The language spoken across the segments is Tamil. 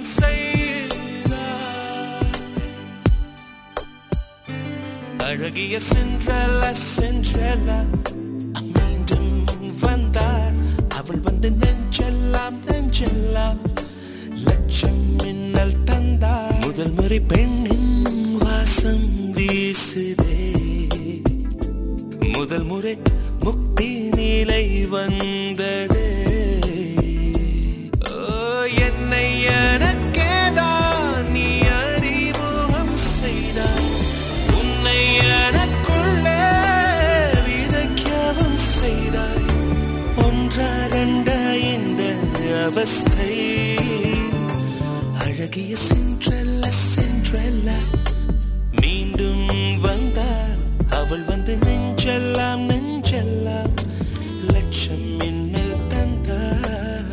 செய்தாய் அழகிய சென்றல சென்றல மீண்டும் வந்தாள் அவள் வந்து நெஞ்செல்லாம் நெஞ்செல்லாம் லட்சம் மின்னல் தந்தாள் முதல் முறை பெண்ணின் வாசம் வீசுதே முதல் முறை முக்தி நிலை வந்ததே ஓ, என்னை எனக்கேதான் நீ அறிமுகம் செய்தாய் உன்னை எனக்குள்ளே விதைக்கவும் செய்தாய் ஒன்றா ரெண்டா இந்த அவஸ்தை அழகிய சென்றல்ல சென்றல்ல மீண்டும் வந்தாள் அவள் வந்து நெஞ்செல்லாம் நெஞ்செல்லாம் லட்சம் மின்னல் தந்தாள்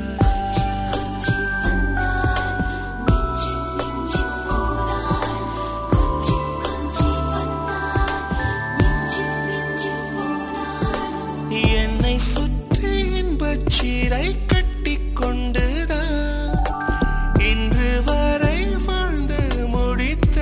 என்னை சுற்றி இன்பச் சீரை கட்டிக் கொண்டுதான் இன்று வரை வாழ்ந்து முடித்த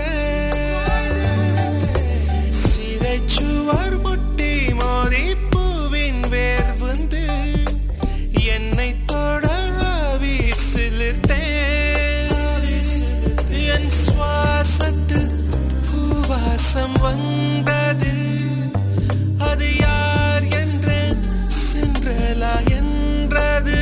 சிறைச்சுவர் முட்டி மோதி பூவின் வேர் வந்து என்னை தொட ஆவி சிலிர்த்தேன் என் சுவாசத்தில் பூவாசம் வந்தது அது யார் என்றேன் சென்றலா என்றது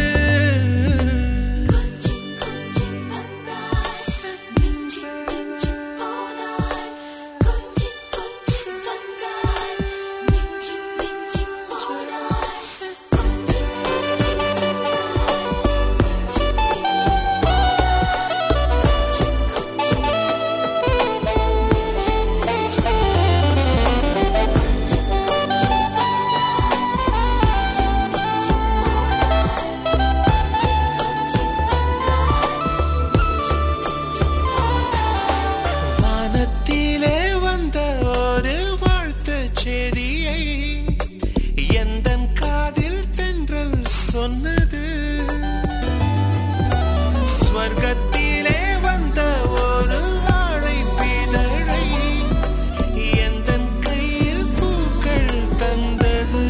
வானத்திலே வந்த ஒரு வாழ்த்து செய்தியை எந்தன் காதில் தென்றல் சொன்னது ஸ்வர்க்கத்திலே வந்த ஒரு ஆழை பிதழை எந்தன் கையில் பூக்கள் தந்தது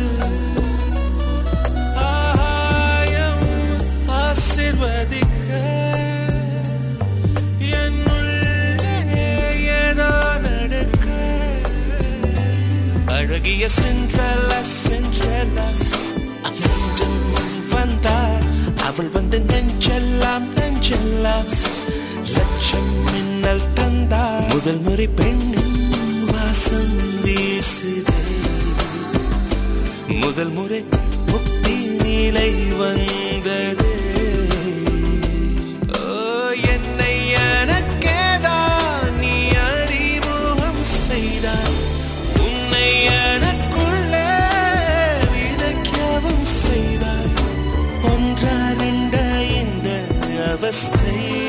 ஆகாயம் ஆசிர்வதிக்க என்னுள்ளே ஏதோ நடக்க அழகிய சென்றல சென்றல மீண்டும் வந்தாள் அவள் வந்து நெஞ்செல்லாம் நெஞ்செல்லாம் லட்சம் மின்னல் தந்தாள் முதல் முறை பெண்ணின் வாசம் வீசுதே முதல் முறை முக்தி நிலை வந்ததே ஓ, என்னை எனக்கேதான் நீ அறிமுகம் செய்தாய் உன்னை எனக்குள்ளே விதைக்கவும் செய்தாய் ஒன்றா ரெண்டா இந்த அவஸ்தை